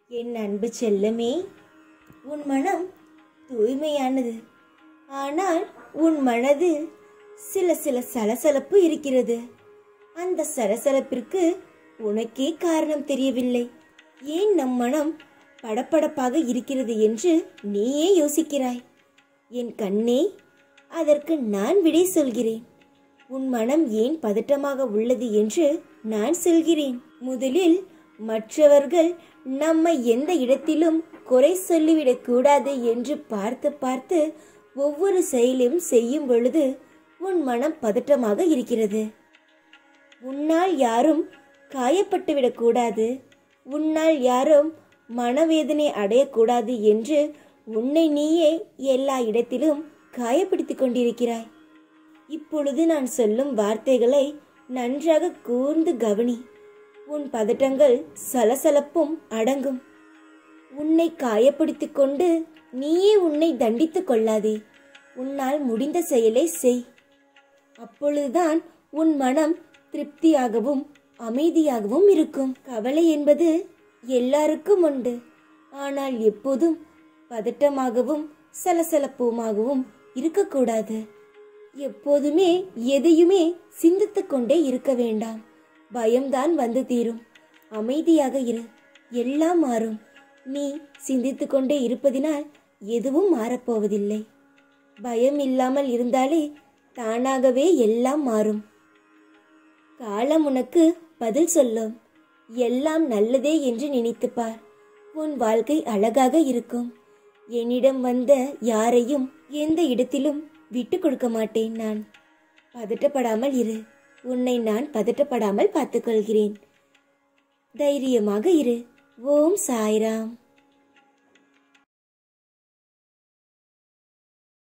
என் அன்பு செல்லமே உன் மனம் தூய்மையானது ஆனால் உன் மனதில் சில சில சலசலப்பு இருக்கிறது அந்த சலசலப்பிற்கு உனக்கே காரணம் தெரியவில்லை ஏன் நம் மனம் படபடப்பாக இருக்கிறது என்று நீயே யோசிக்கிறாய் என் கண்ணே அதற்கு நான் விடை சொல்கிறேன் உன் மனம் ஏன் பதட்டமாக உள்ளது என்று நான் சொல்கிறேன் முதலில் மற்றவர்கள் நம்மை எந்த இடத்திலும் குறை சொல்லிவிடக் கூடாது என்று பார்த்து பார்த்து ஒவ்வொரு செயலும் செய்யும் பொழுது உன் மனம் பதட்டமாக இருக்கிறது உன்னால் யாரும் காயப்பட்டுவிடக் கூடாது உன்னால் யாரும் மனவேதனை அடையக்கூடாது என்று உன்னை நீயே எல்லா இடத்திலும் காயப்படுத்திக் கொண்டிருக்கிறாய் இப்பொழுது நான் சொல்லும் வார்த்தைகளை நன்றாக கூர்ந்து கவனி உன் பதட்டங்கள் சலசலப்பும் அடங்கும் உன்னை காயப்படுத்திக் கொண்டு நீயே உன்னை தண்டித்துக் கொள்ளாதே உன்னால் முடிந்த செயலை செய் அப்பொழுதுதான் உன் மனம் திருப்தியாகவும் அமைதியாகவும் இருக்கும் கவலை என்பது எல்லாருக்கும் உண்டு ஆனால் எப்போதும் பதட்டமாகவும் சலசலப்புமாகவும் இருக்கக்கூடாது எப்போதுமே எதையுமே சிந்தித்துக் கொண்டே இருக்க வேண்டாம் பயம்தான் வந்து தீரும் அமைதியாக இரு எல்லாம் மாறும் நீ சிந்தித்துக் கொண்டே இருப்பதினால் எதுவும் மாறப்போவதில்லை பயம் இல்லாமல் இருந்தாலே தானாகவே எல்லாம் மாறும் காலம் உனக்கு பதில் சொல்லும் எல்லாம் நல்லதே என்று நினைத்துப் பார் உன் வாழ்க்கை அழகாக இருக்கும் என்னிடம் வந்த யாரையும் எந்த இடத்திலும் விட்டு கொடுக்க மாட்டேன் நான் பதட்டப்படாமல் இரு உன்னை நான் பதட்டப்படாமல் பார்த்துக்கொள்கிறேன் தைரியமாக இரு ஓம் சாய்ராம்